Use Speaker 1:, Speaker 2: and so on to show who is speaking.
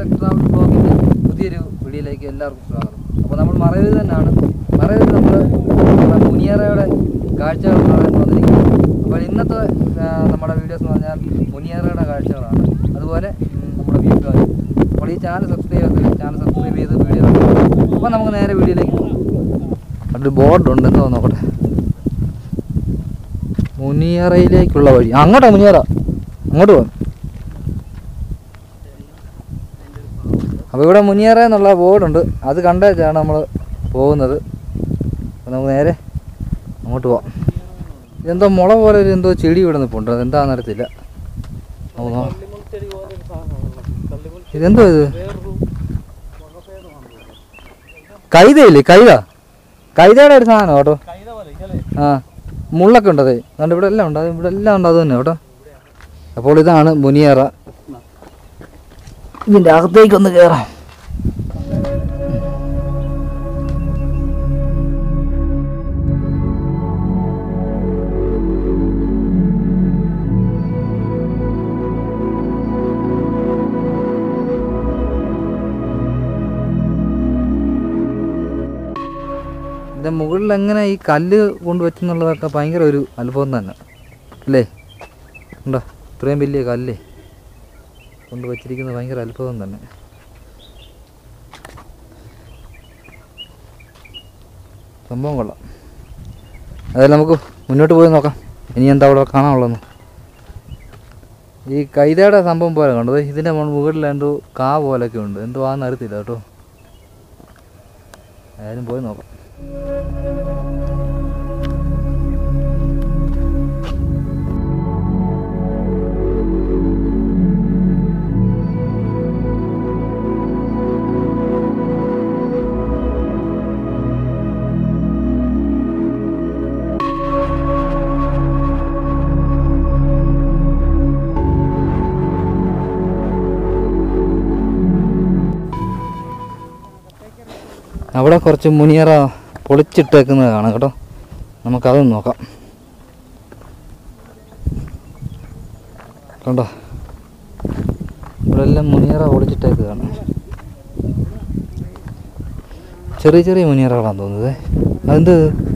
Speaker 1: Travel ബ്ലോഗിൻ്റെ പുതിയൊരു വീഡിയോയിലേക്ക് എല്ലാവർക്കും സ്വാഗതം അപ്പോൾ നമ്മൾ മറയൂർ തന്നെയാണ് മറയൂർ നമ്മൾ നമ്മുടെ മുനിയറയുടെ കാഴ്ചകൾ കാണാൻ വന്നിരിക്കുന്നത് അപ്പോൾ ഇന്നത്തെ ആ, നമ്മുടെ വീഡിയോസ് എന്ന് പറഞ്ഞാൽ മുനിയറയുടെ കാഴ്ചകളാണ് അതുപോലെ ഉം, നമ്മുടെ വീട്ടുകാർ അപ്പോൾ ഈ ചാനൽ സബ്സ്ക്രൈബ് ചെയ്ത് ചാനൽ സബ്സ്ക്രൈബ് ചെയ്ത് വീഡിയോ അപ്പോൾ നമുക്ക് നേരെ വീഡിയോയിലേക്ക് പോകാം അവിടെ ബോർഡുണ്ട് എന്തോ നോക്കട്ടെ മുനിയറയിലേക്കുള്ള വഴി ആ, അങ്ങോട്ടാ മുനിയറ അങ്ങോട്ട് പോകാം അപ്പോൾ ഇവിടെ മുനിയറ എന്നുള്ള ബോർഡുണ്ട് അത് കണ്ടേച്ചാണ് നമ്മൾ പോകുന്നത് അപ്പോൾ നമുക്ക് നേരെ അങ്ങോട്ട് പോവാം ഇതെന്തോ മുള പോലെ ഒരു എന്തോ ചെടി ഇവിടെ നിൽപ്പുണ്ട് അതെന്താണെന്ന് അറിയത്തില്ല നമുക്ക് നോക്കാം ഇതെന്തോ ഇത് കൈതയില്ലേ കൈത കൈതയുടെ ഒരു സാധനം കേട്ടോ ആ മുള്ളൊക്കെ ഉണ്ട് അതെ അതുകൊണ്ട് ഇവിടെ എല്ലാം ഉണ്ട് അത് ഇവിടെ എല്ലാം ഉണ്ട് അത് തന്നെ കേട്ടോ അപ്പോൾ ഇതാണ് മുനിയറ ഇതിൻ്റെ അകത്തേക്കൊന്ന് കയറാം ഇതിൻ്റെ മുകളിൽ എങ്ങനെ ഈ കല്ല് കൊണ്ട് വെച്ചെന്നുള്ളതൊക്കെ ഭയങ്കര ഒരു അത്ഭുതം തന്നെ അല്ലേ ഉണ്ടോ ഇത്രയും വലിയ കല്ലേ കൊണ്ട് വച്ചിരിക്കുന്നത് ഭയങ്കര അത്ഭുതം തന്നെ സംഭവം കൊള്ളാം അതായത് നമുക്ക് മുന്നോട്ട് പോയി നോക്കാം ഇനി എന്താ അവിടെ കാണാനുള്ളതെന്ന് ഈ കൈതയുടെ സംഭവം പോലെ കണ്ടത് ഇതിൻ്റെ മുകളിൽ എന്തോ കാ പോലൊക്കെ ഉണ്ട് എന്തോ ആണെന്ന് അറിയത്തില്ല കേട്ടോ ആയാലും പോയി നോക്കാം അവിടെ കുറച്ച് മുനിയറ പൊളിച്ചിട്ടേക്കുന്നത് കാണാം കേട്ടോ നമുക്കതൊന്ന് നോക്കാം കണ്ടോ ഇവിടെ എല്ലാം മുനിയറ പൊളിച്ചിട്ടേക്ക് കാണാം ചെറിയ ചെറിയ മുനിയറകളാണ് തോന്നുന്നത് അതെന്ത് ഇത്?